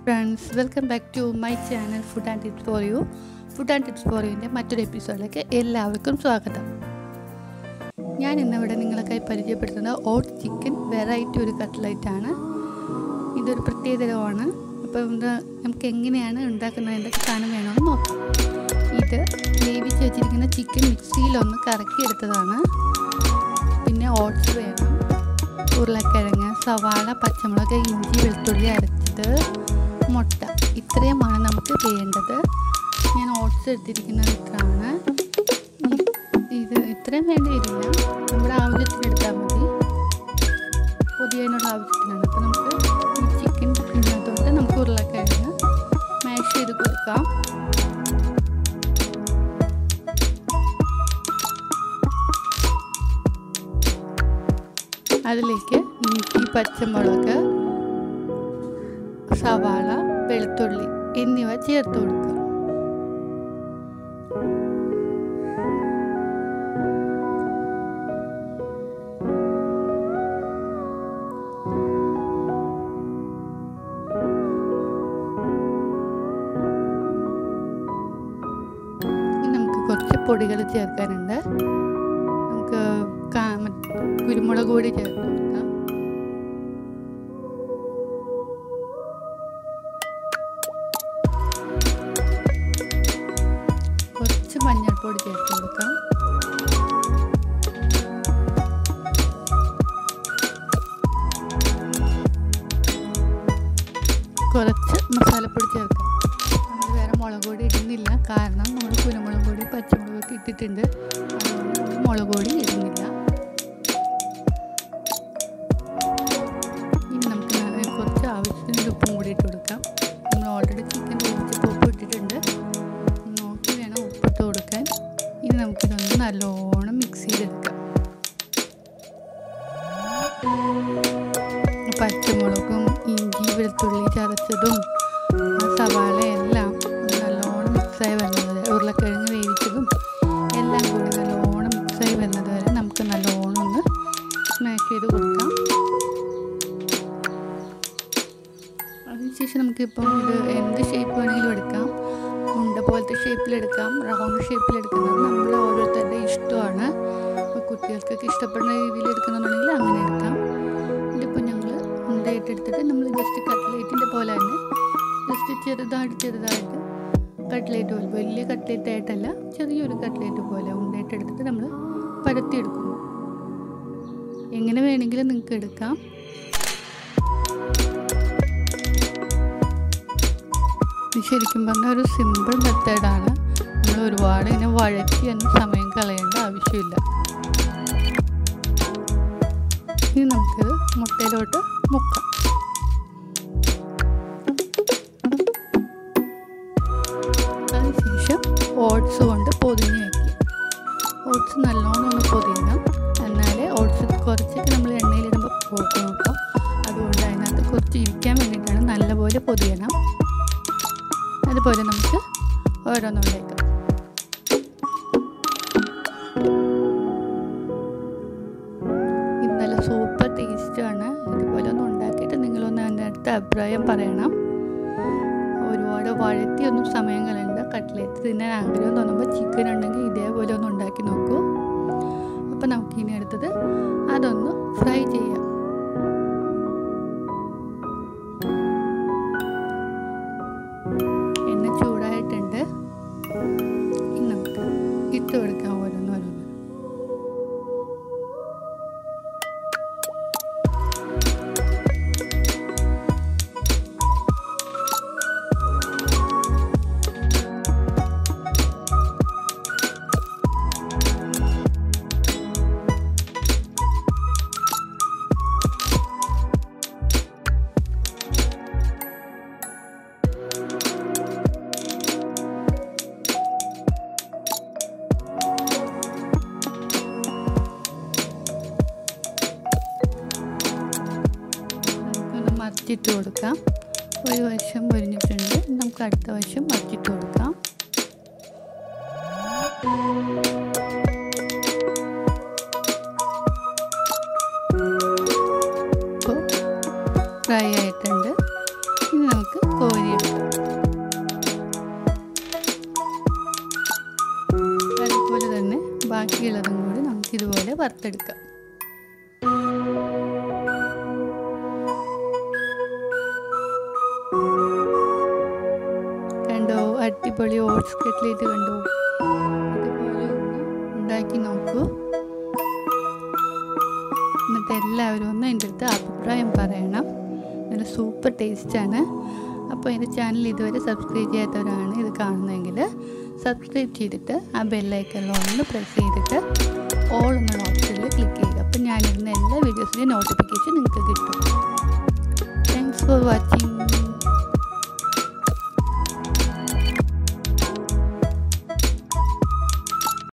friends welcome back to my channel food and tips for you food and tips for യുവിൻ്റെ മറ്റൊരു എപ്പിസോഡിലേക്ക് എല്ലാവർക്കും സ്വാഗതം ഞാൻ ഇന്നിവിടെ നിങ്ങൾക്കായി പരിചയപ്പെടുത്തുന്ന ഓട്ട് ചിക്കൻ വെറൈറ്റി ഒരു കട്ട്ലൈറ്റാണ് ഇതൊരു പ്രത്യേകതരമാണ് അപ്പോൾ ഇത് നമുക്ക് എങ്ങനെയാണ് ഉണ്ടാക്കുന്നതിൻ്റെ സാധനം വേണമെന്ന് നോക്കാം ഇത് വേവിച്ച് വെച്ചിരിക്കുന്ന ചിക്കൻ മിക്സിയിലൊന്ന് കറക്കിയെടുത്തതാണ് പിന്നെ ഓട്സ് വേണം ഉരുളക്കിഴങ്ങ് സവാള പച്ചമുളക് ഇഞ്ചി വെളുത്തുള്ളി അരച്ചത് മുട്ട ഇത്രയുമാണ് നമുക്ക് വേണ്ടത് ഞാൻ ഓട്സ് എടുത്തിരിക്കുന്നത് ഇത്രയാണ് ഇത് ഇത്രയും വേണ്ടി വരില്ല നമ്മുടെ ആവശ്യത്തിന് എടുത്താൽ മതി പൊതിയാനുള്ള ആവശ്യത്തിനാണ് അപ്പോൾ നമുക്ക് ഈ ചിക്കൻ ഇതിനകത്തോട്ട് നമുക്ക് ഉരുളക്കിഴങ്ങ് മാഷ് ചെയ്ത് കൊടുക്കാം അതിലേക്ക് ഇഞ്ചി പച്ചമുളക് സവാള വെളുത്തുള്ളി എന്നിവ ചേർത്ത് കൊടുക്കുക നമുക്ക് കുറച്ച് പൊടികൾ ചേർക്കാനുണ്ട് നമുക്ക് കുരുമുളക് പൊടി ചേർത്ത് കൊടുക്കാം കുറച്ച് മഞ്ഞൾപ്പൊടി ചേർത്ത് കൊടുക്കാം കുറച്ച് മസാലപ്പൊടി ചേർക്കാം നമ്മൾ വേറെ മുളക് പൊടി ഇടുന്നില്ല കാരണം നമ്മൾ കുരുമുളക് പൊടി പച്ചമുളകൊക്കെ ഇട്ടിട്ടുണ്ട് അതുകൊണ്ട് നമ്മൾ മുളക് പൊടി ഇടുന്നില്ല ഇനി നമുക്ക് കുറച്ച് ആവശ്യത്തിന് ഉപ്പും കൂടി ഇട്ട് കൊടുക്കാം നമ്മൾ ഓൾറെഡി ചിക്കൻ വേവിച്ചപ്പോൾ ഉപ്പ് ഇട്ടിട്ടുണ്ട് നോക്കി വേണം ഉപ്പിട്ട് കൊടുക്കാൻ ഇനി നമുക്കിതൊന്ന് നല്ലോണം മിക്സ് ചെയ്തെടുക്കാം പച്ചമുളകും ഇഞ്ചി വെളുത്തുള്ളി ചതച്ചതും സവാള എല്ലാം നല്ലോണം മിക്സായി വരുന്നത് വരെ ഉരുളക്കിഴങ്ങ് വേവിച്ചതും എല്ലാം കൂടി നല്ലോണം മിക്സായി വരുന്നത് വരെ നമുക്ക് നല്ലോണം ഒന്ന് സ്മാഷ് ചെയ്ത് കൊടുക്കാം അതിനുശേഷം നമുക്കിപ്പം ഇത് എന്ത് ഷേപ്പ് വേണമെങ്കിലും എടുക്കാം ഉണ്ട പോലത്തെ ഷേപ്പിലെടുക്കാം റൗണ്ട് ഷേപ്പിലെടുക്കുന്നത് നമ്മൾ ഓരോരുത്തരുടെ ഇഷ്ടമാണ് ഇപ്പോൾ കുട്ടികൾക്കൊക്കെ ഇഷ്ടപ്പെടുന്ന രീതിയിൽ എടുക്കുന്നുണ്ടെങ്കിൽ അങ്ങനെ എടുക്കാം ഇതിപ്പോൾ ഞങ്ങൾ ഉണ്ടയായിട്ട് എടുത്തിട്ട് നമ്മൾ ജസ്റ്റ് കട്ട്ലേറ്റിൻ്റെ പോലെ തന്നെ ജസ്റ്റ് ചെറുതായിട്ട് ചെറുതായിട്ട് കട്ട്ലേറ്റ് പോലെ വലിയ കട്ട്ലേറ്റ് ആയിട്ടല്ല ചെറിയൊരു കട്ട്ലേറ്റ് പോലെ ഉണ്ടയായിട്ട് എടുത്തിട്ട് നമ്മൾ പരത്തിയെടുക്കുന്നു എങ്ങനെ വേണമെങ്കിലും നിങ്ങൾക്ക് എടുക്കാം ഇത് ശരിക്കും പറഞ്ഞാൽ ഒരു സിമ്പിൾ മെത്തേഡാണ് നമ്മൾ ഒരുപാട് ഇങ്ങനെ വഴറ്റിയൊന്നും സമയം കളയേണ്ട ആവശ്യമില്ല ഇനി നമുക്ക് മുട്ടയിലോട്ട് മുക്കാം അതിനുശേഷം ഓട്സ് കൊണ്ട് പൊതിഞ്ഞ് വയ്ക്കുക ഓട്സ് നല്ലോണം ഒന്ന് പൊതിയണം എന്നാലേ ഓട്സ് കുറച്ചൊക്കെ നമ്മൾ എണ്ണയിലിടുമ്പോൾ പോകും നോക്കാം അതുകൊണ്ട് അതിനകത്ത് കുറച്ച് ഇരിക്കാൻ വേണ്ടിയിട്ടാണ് നല്ലപോലെ പൊതിയണം അതുപോലെ നമുക്ക് ഓരോന്നുണ്ടേക്കാം ഇത് നല്ല സൂപ്പർ ടേസ്റ്റാണ് ഇതുപോലെ ഒന്ന് ഉണ്ടാക്കിയിട്ട് നിങ്ങളൊന്ന് എൻ്റെ അടുത്ത് അഭിപ്രായം പറയണം ഒരുപാട് വഴറ്റിയൊന്നും സമയം കളയണ്ട കട്ട്ലേറ്റ് തിന്നാൻ ആഗ്രഹം തോന്നുമ്പോൾ ചിക്കൻ ഉണ്ടെങ്കിൽ ഇതേപോലെ ഒന്ന് ഉണ്ടാക്കി നോക്കൂ അപ്പോൾ നമുക്കിനി അടുത്തത് അതൊന്ന് ഫ്രൈ ചെയ്യാം എണ്ണ ചൂടായിട്ടുണ്ട് ഇനി നമുക്ക് ഇട്ട് കൊടുക്കാം ഓരോന്നോരോന്ന് നമുക്കൊന്ന് മറിച്ചിട്ട് കൊടുക്കാം ഒരു വശം പൊരിഞ്ഞിട്ടുണ്ട് നമുക്ക് അടുത്ത വശം മറിച്ചിട്ട് കൊടുക്കാം ഇപ്പോൾ ഫ്രൈ ആയിട്ടുണ്ട് ഇനി നമുക്ക് കോരിയെടുക്കാം അതുപോലെ തന്നെ ബാക്കിയുള്ളതും കൂടി നമുക്ക് ഇതുപോലെ വറുത്തെടുക്കാം കണ്ടോ അടിപൊളി ഓട്സ് കട്ട്ലേറ്റ് കണ്ടോ ഇതുപോലെ ഒന്ന് ഉണ്ടാക്കി നോക്കൂ എന്നിട്ട് എല്ലാവരും ഒന്ന് എൻ്റെ അടുത്ത് അഭിപ്രായം പറയണം നല്ല സൂപ്പർ ടേസ്റ്റാണ് അപ്പോൾ എൻ്റെ ചാനൽ ഇതുവരെ സബ്സ്ക്രൈബ് ചെയ്യാത്തവരാണ് ഇത് കാണുന്നതെങ്കിൽ സബ്സ്ക്രൈബ് ചെയ്തിട്ട് ആ ബെല്ലൈക്കണിൽ ഒന്ന് പ്രസ് ചെയ്തിട്ട് ഓൾ എന്നുള്ള ഓപ്ഷനിൽ ക്ലിക്ക് ചെയ്യുക അപ്പോൾ ഞാനിരുന്ന എല്ലാ വീഡിയോസിൻ്റെയും നോട്ടിഫിക്കേഷൻ നിങ്ങൾക്ക് കിട്ടും താങ്ക്സ് ഫോർ വാച്ചിങ്